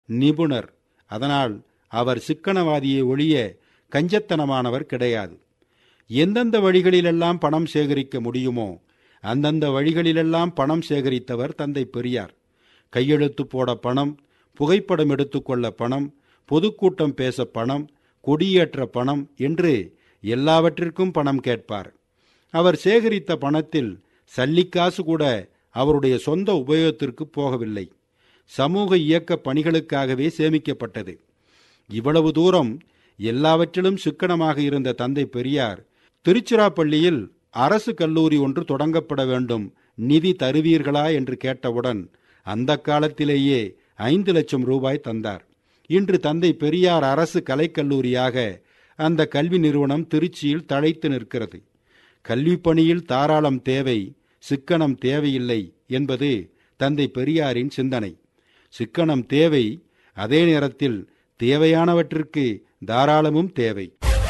நிபுணர் அதனால் அவர் சிக்கனவாதியை ஒழிய கஞ்சத்தனமானவர் கிடையாது எந்தெந்த வழிகளிலெல்லாம் பணம் சேகரிக்க முடியுமோ அந்தந்த வழிகளிலெல்லாம் பணம் சேகரித்தவர் தந்தை பெரியார் கையெழுத்து போட பணம் புகைப்படம் எடுத்துக்கொள்ள பணம் பொதுக்கூட்டம் பேச பணம் கொடியேற்ற பணம் என்று எல்லாவற்றிற்கும் பணம் கேட்பார் அவர் சேகரித்த பணத்தில் சல்லிக்காசு கூட அவருடைய சொந்த உபயோகத்திற்கு போகவில்லை சமூக இயக்க பணிகளுக்காகவே சேமிக்கப்பட்டது இவ்வளவு தூரம் எல்லாவற்றிலும் சிக்கனமாக இருந்த தந்தை பெரியார் திருச்சிராப்பள்ளியில் அரசு கல்லூரி ஒன்று தொடங்கப்பட வேண்டும் நிதி தருவீர்களா என்று கேட்டவுடன் அந்த காலத்திலேயே ஐந்து லட்சம் ரூபாய் தந்தார் இன்று தந்தை பெரியார் அரசு கலைக்கல்லூரியாக அந்த கல்வி நிறுவனம் திருச்சியில் தழைத்து நிற்கிறது கல்வி பணியில் தாராளம் தேவை சிக்கனம் தேவையில்லை என்பது தந்தை பெரியாரின் சிந்தனை சிக்கனம் தேவை அதே நேரத்தில் தேவையானவற்றிற்கு தாராளமும் தேவை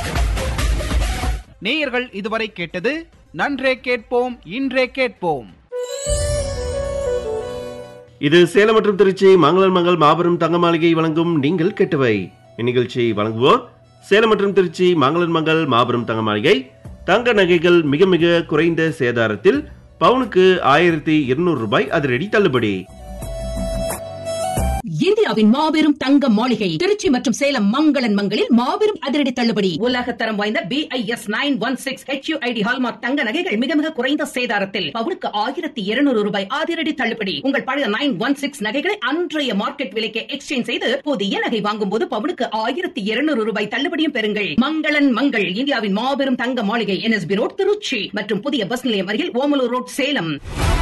நேயர்கள் இதுவரை கேட்டது நன்றே கேட்போம் இன்றே கேட்போம் இது சேலம் மற்றும் திருச்சி மங்களன் மங்கள் மாபெரும் தங்க மாளிகை வழங்கும் நீங்கள் கேட்டவை இந்நிகழ்ச்சியை வழங்குவோர் சேலம் மற்றும் திருச்சி மங்களன் மங்கள் மாபெரும் தங்க மாளிகை தங்க நகைகள் மிக மிக குறைந்த சேதாரத்தில் பவுனுக்கு ஆயிரத்தி இருநூறு ரூபாய் அதிரடி தள்ளுபடி இந்தியாவின் மாபெரும் தங்க மாளிகை திருச்சி மற்றும் சேலம் மங்களன் மங்களில் மாபெரும் அதிரடி தள்ளுபடி உலக தரம் வாய்ந்த B I S nine one six HUID hallmark தங்க நகைகள் மிக மிக குறைந்த சேதாரத்தில் பவுனுக்கு ஆயிரத்தி இருநூறு ரூபாய் அதிரடி தள்ளுபடி உங்கள் பழைய நைன் ஒன் சிக்ஸ் நகைகளை அன்றைய மார்க்கெட் விலைக்கு எக்ஸ்சேஞ்ச் செய்து புதிய நகை வாங்கும் போது பவுனுக்கு ஆயிரத்தி இருநூறு ரூபாய் தள்ளுபடியும் பெறுங்கள் மங்களன் மங்கள் இந்தியாவின் மாபெரும் தங்க மாளிகை என்எஸ்பி ரோட் திருச்சி மற்றும் புதிய பஸ் நிலையம் அருகில் ஓமலூர் ரோட் சேலம்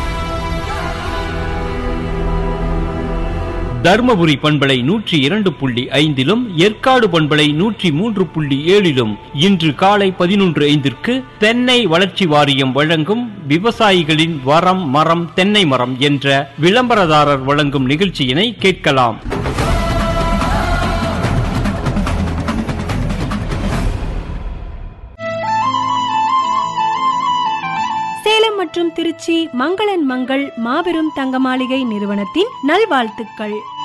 தர்மபுரி பண்பலை நூற்றி இரண்டு புள்ளி ஐந்திலும் ஏற்காடு பண்பலை நூற்றி மூன்று புள்ளி ஏழிலும் இன்று காலை பதினொன்று ஐந்திற்கு தென்னை வளர்ச்சி வாரியம் வழங்கும் விவசாயிகளின் வரம் மரம் தென்னை மரம் என்ற விளம்பரதாரர் வழங்கும் நிகழ்ச்சியினை கேட்கலாம் சேலம் மற்றும் திருச்சி மங்களன் மங்கள் மாபெரும் தங்க மாளிகை நிறுவனத்தின் நல்வாழ்த்துக்கள்